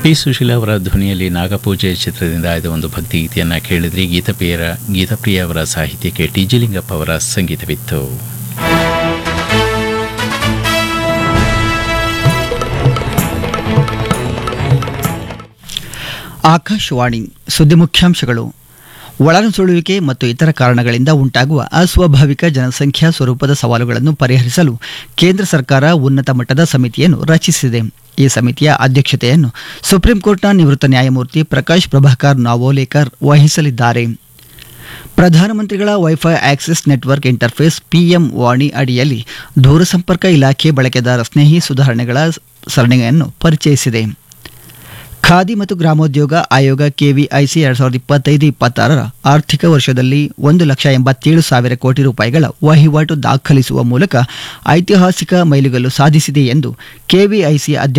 P Sushila ಅವರ ಧ್ವನಿಯಲ್ಲಿ ನಾಗಪೂಜೆ ಚಿತ್ರದಿಂದ ಆಯ್ದ ಒಂದು ಭಕ್ತಿ ಗೀತೆಯನ್ನು ಕೇಳಿದ್ರಿ ಗೀತಪ್ರಿಯರ ಗೀತಪ್ರಿಯ ಅವರ ಸಾಹಿತ್ಯಕ್ಕೆ ಟಿ ಜಿ ಲಿಂಗಪ್ಪ ಅವರ ಸಂಗೀತವಿತ್ತು ಆಕಾಶವಾಣಿ ಸುದ್ದಿ ಮುಖ್ಯಾಂಶಗಳು ಒಳನುಸುಳುವಿಕೆ ಮತ್ತು ಇತರ ಕಾರಣಗಳಿಂದ ಉಂಟಾಗುವ ಅಸ್ವಾಭಾವಿಕ ಜನಸಂಖ್ಯಾ ಸ್ವರೂಪದ ಸವಾಲುಗಳನ್ನು ಪರಿಹರಿಸಲು ಕೇಂದ್ರ ಸರ್ಕಾರ ಉನ್ನತ ಮಟ್ಟದ ಸಮಿತಿಯನ್ನು ರಚಿಸಿದೆ ಈ ಸಮಿತಿಯ ಅಧ್ಯಕ್ಷತೆಯನ್ನು ಸುಪ್ರೀಂ ಕೋರ್ಟ್ನ ನಿವೃತ್ತ ನ್ಯಾಯಮೂರ್ತಿ ಪ್ರಕಾಶ್ ಪ್ರಭಾಕರ್ ನಾವೋಲೇಕರ್ ವಹಿಸಲಿದ್ದಾರೆ ಪ್ರಧಾನಮಂತ್ರಿಗಳ wifi access network interface PM ವಾಣಿ ಅಡಿಯಲ್ಲಿ ದೂರಸಂಪರ್ಕ ಇಲಾಖೆ ಬಳಕೆದಾರ ಸ್ನೇಹಿ ಸುಧಾರಣೆಗಳ ಸರಣಿಯನ್ನು ಪರಿಚಯಿಸಿದೆ ಖಾದಿ ಮತ್ತು ಗ್ರಾಮೋದ್ಯೋಗ ಆಯೋಗ ಕೆವಿಐಸಿ ಎರಡ್ ಸಾವಿರದ ಇಪ್ಪತ್ತೈದು ಇಪ್ಪತ್ತಾರರ ಆರ್ಥಿಕ ವರ್ಷದಲ್ಲಿ ಒಂದು ಲಕ್ಷ ಎಂಬತ್ತೇಳು ಸಾವಿರ ಕೋಟಿ ರೂಪಾಯಿಗಳ ವಹಿವಾಟು ದಾಖಲಿಸುವ ಮೂಲಕ ಐತಿಹಾಸಿಕ ಮೈಲಿಗಲ್ಲು ಸಾಧಿಸಿದೆ ಎಂದು ಕೆವಿಐಸಿ ಅಧ್ಯಕ್ಷ